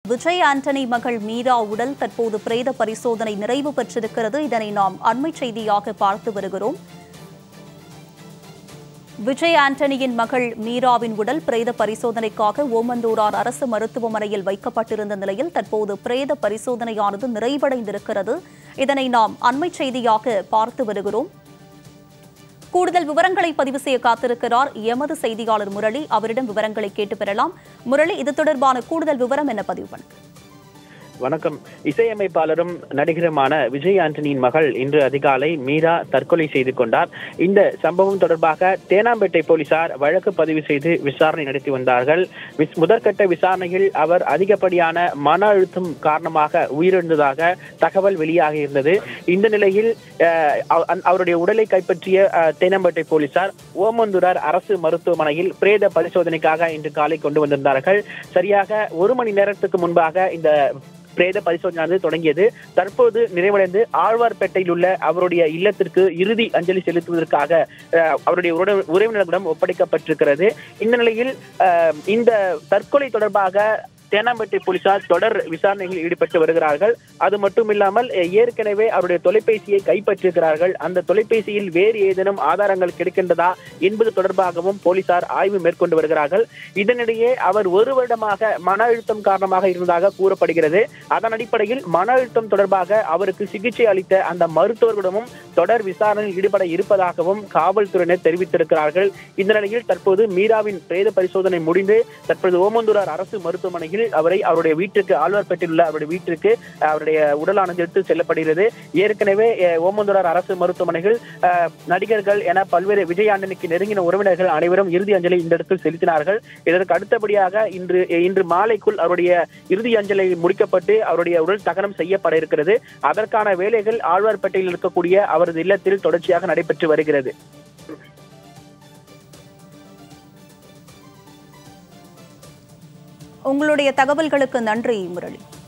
விஜய் ஆண்டனி மகள் மீரா உடல் தற்போது பிரேத பரிசோதனை நிறைவு பெற்றிருக்கிறது இதனை நாம் அண்மை செய்தியாக பார்த்து வருகிறோம் விஜய் ஆண்டனியின் மகள் மீராவின் உடல் பிரேத பரிசோதனைக்காக ஓமந்தூரார் அரசு மருத்துவமனையில் வைக்கப்பட்டிருந்த நிலையில் தற்போது பிரேத பரிசோதனையானது நிறைவடைந்திருக்கிறது இதனை நாம் அண்மை செய்தியாக பார்த்து வருகிறோம் கூடுதல் விவரங்களை பதிவு செய்ய காத்திருக்கிறார் எமது செய்தியாளர் முரளி அவரிடம் விவரங்களை கேட்டு பெறலாம் முரளி இது தொடர்பான கூடுதல் விவரம் என்ன பதிவு பண்ணுங்க வணக்கம் இசையமைப்பாளரும் நடிகருமான விஜய் ஆண்டனியின் மகள் இன்று அதிகாலை மீரா தற்கொலை செய்து கொண்டார் இந்த சம்பவம் தொடர்பாக தேனாம்பேட்டை போலீசார் வழக்கு பதிவு செய்து விசாரணை நடத்தி வந்தார்கள் விஸ்- முதற்கட்ட விசாரணையில் அவர் அதிகப்படியான மன அழுத்தம் காரணமாக உயிரிழந்ததாக தகவல் வெளியாக இருந்தது இந்த நிலையில் அஹ், அவ- அந்த- அவருடைய உடலை கைப்பற்றிய அஹ், தேனாம்பேட்டை போலீசார் ஓமந்தூரார் அரசு மருத்துவமனையில் பிரேத பரிசோதனைக்காக இன்று காலை கொண்டு வந்திருந்தார்கள் சரியாக ஒரு மணி நேரத்துக்கு முன்பாக இந்த பிரேத பரிசோதனையானது தொடங்கியது தற்போது நிறைவடைந்து ஆழ்வார்பேட்டையில் உள்ள அவருடைய இல்லத்திற்கு இறுதி அஞ்சலி செலுத்துவதற்காக அஹ், அவருடைய உறவு- உறவினர்களிடம் ஒப்படைக்கப்பட்டிருக்கிறது இந்த நிலையில் அஹ், இந்த தற்கொலை தொடர்பாக தேனாம்பேட்டை போலீசார் தொடர் விசாரணைகளில் ஈடுபட்டு வருகிறார்கள் அது மட்டும் இல்லாமல் அஹ், ஏற்கனவே அவருடைய தொலைபேசியை கைப்பற்றிருக்கிறார்கள் அந்த தொலைபேசியில் வேறு ஏதேனும் ஆதாரங்கள் கிடைக்கின்றதா என்பது தொடர்பாகவும் போலீசார் ஆய்வு மேற்கொண்டு வருகிறார்கள் இதனிடையே அவர் ஒரு வருடமாக மன அழுத்தம் காரணமாக இருந்ததாக கூறப்படுகிறது அதன் அடிப்படையில் மன அழுத்தம் தொடர்பாக அவருக்கு சிகிச்சை அளித்த அந்த மருத்துவர்களிடமும் தொடர் விசாரணையில் ஈடுபட இருப்பதாகவும் காவல்துறையினர் தெரிவித்திருக்கிறார்கள் இந்த நிலையில் தற்போது மீராவின் பிரேத பரிசோதனை முடிந்து தற்போது ஓமந்தூரார் அரசு மருத்துவமனையில் அவரை அவருடைய வீட்டுக்கு ஆழ்வார்பேட்டையில் உள்ள அவருடைய வீட்டிற்கு அஹ், அவருடைய உடலானது எடுத்து செல்லப்படுகிறது ஏற்கனவே அஹ், ஓமந்தூரார் அரசு மருத்துவமனைகள் அஹ், நடிகர்கள் என பல்வேறு விஜய் ஆண்டனிக்கு நெருங்கின உறவினர்கள் அனைவரும் இறுதி அஞ்சலி இந்த இடத்தில் செலுத்தினார்கள் இதற்கு அடுத்தபடியாக இன்று இன்று மாலைக்குள் அவருடைய இறுதி அஞ்சலி முடிக்கப்பட்டு அவருடைய உடல் தகனம் செய்யப்பட இருக்கிறது அதற்கான வேலைகள் ஆழ்வார்பேட்டையில் இருக்கக்கூடிய அவரது இல்லத்தில் தொடர்ச்சியாக நடைபெற்று வருகிறது உங்களுடைய தகவல்களுக்கு நன்றி முரளி